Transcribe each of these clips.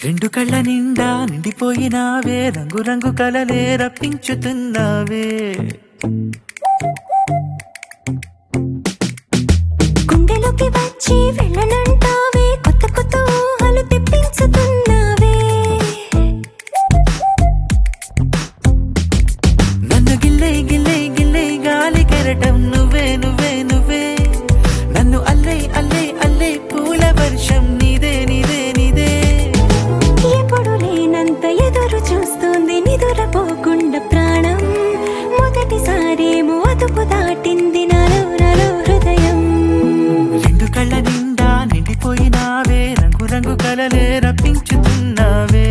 రెండు కళ్ళ నిండా నిండిపోయినావే రంగు రంగు కలలే రప్పించుతున్నావే గుండెలోకి వచ్చి వెళ్ళనంటావే కొత్త కొత్త ఊహలు తెప్పించుతున్నావే నన్ను గిల్లే గిల్లే గిల్లే గాలి కెరటం నువ్వే నువ్వే నువ్వే నన్ను అల్లే అల్లే అల్లే పూల వర్షం నీదే నీదే నీదే ఎప్పుడు లేనంత ఎదురు చూస్తుంది నిదురపోకుండా ప్రాణం మొదటిసారేమో అదుపు దాటింది నాలో నాలో హృదయం రెండు కళ్ళ నిండా నిండిపోయినావే రంగు రంగు కలలే రప్పించుతున్నావే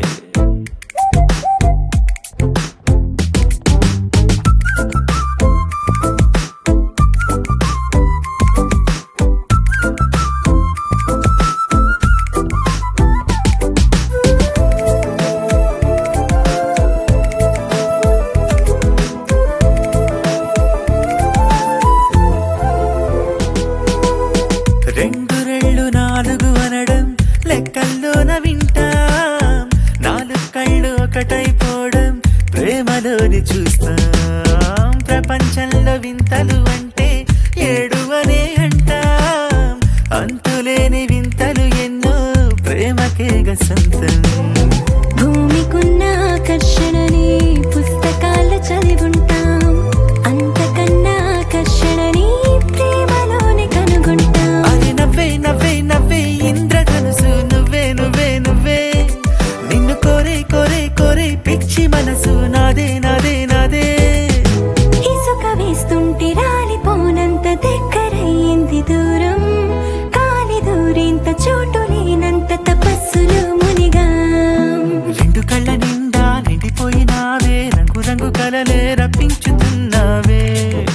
రెండు రెళ్ళు నాలుగు అనడం లెక్కల్లోన వింటాం నాలుగు కళ్ళు ఒకటైపోవడం ప్రేమలోని చూస్తాం ప్రపంచంలో వింతలు అంటే ఏడు అనే అంటాం అంతులేని వింతలు ఎన్నో ప్రేమకేగ సొంతం భూమికున్న ఆకర్షణని పుస్తకాలు చదివుంటాం అంతకన్నా ఆకర్షణని ప్రేమలోనే కనుగొంటాం అది నవ్వే నవ్వే నవ్వే ఇంద్రధనుసు నువ్వే నువ్వే నువ్వే నిన్ను కోరే కోరే కోరే పిచ్చి మనసు నాదే నాదే నాదే ఇసుక వేస్తుంటే రాలిపోనంత దగ్గరయ్యింది దూరం కాలి దూరేంత చోటు లేనంత తపస్సులు మునిగా రెండు కళ్ళ నిండా నిండిపోయినావే రంగు రంగు కలలే రప్పించుతున్నావే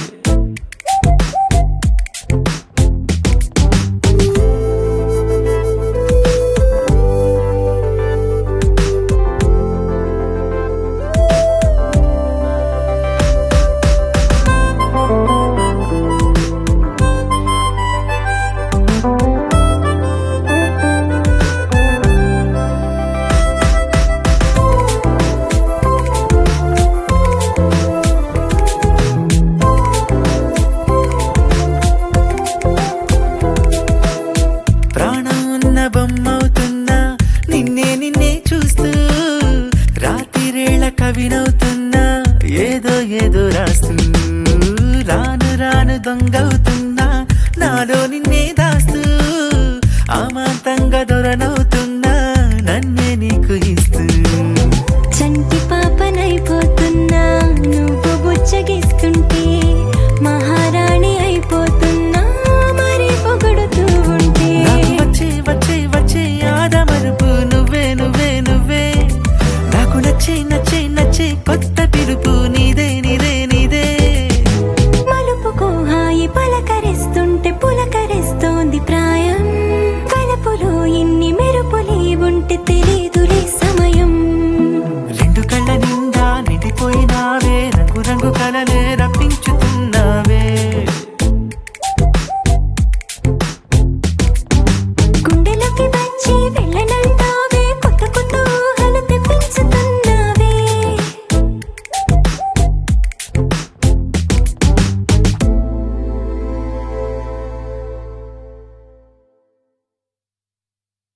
ప్రాణం ఉన్న బొమ్మవుతున్నా నిన్నే నిన్నే చూస్తూ రాత్రిరేళ కవినవుతున్నా ఏదో ఏదో రాస్తూ రాను రాను దొంగవుతున్నా నాలో నిన్ను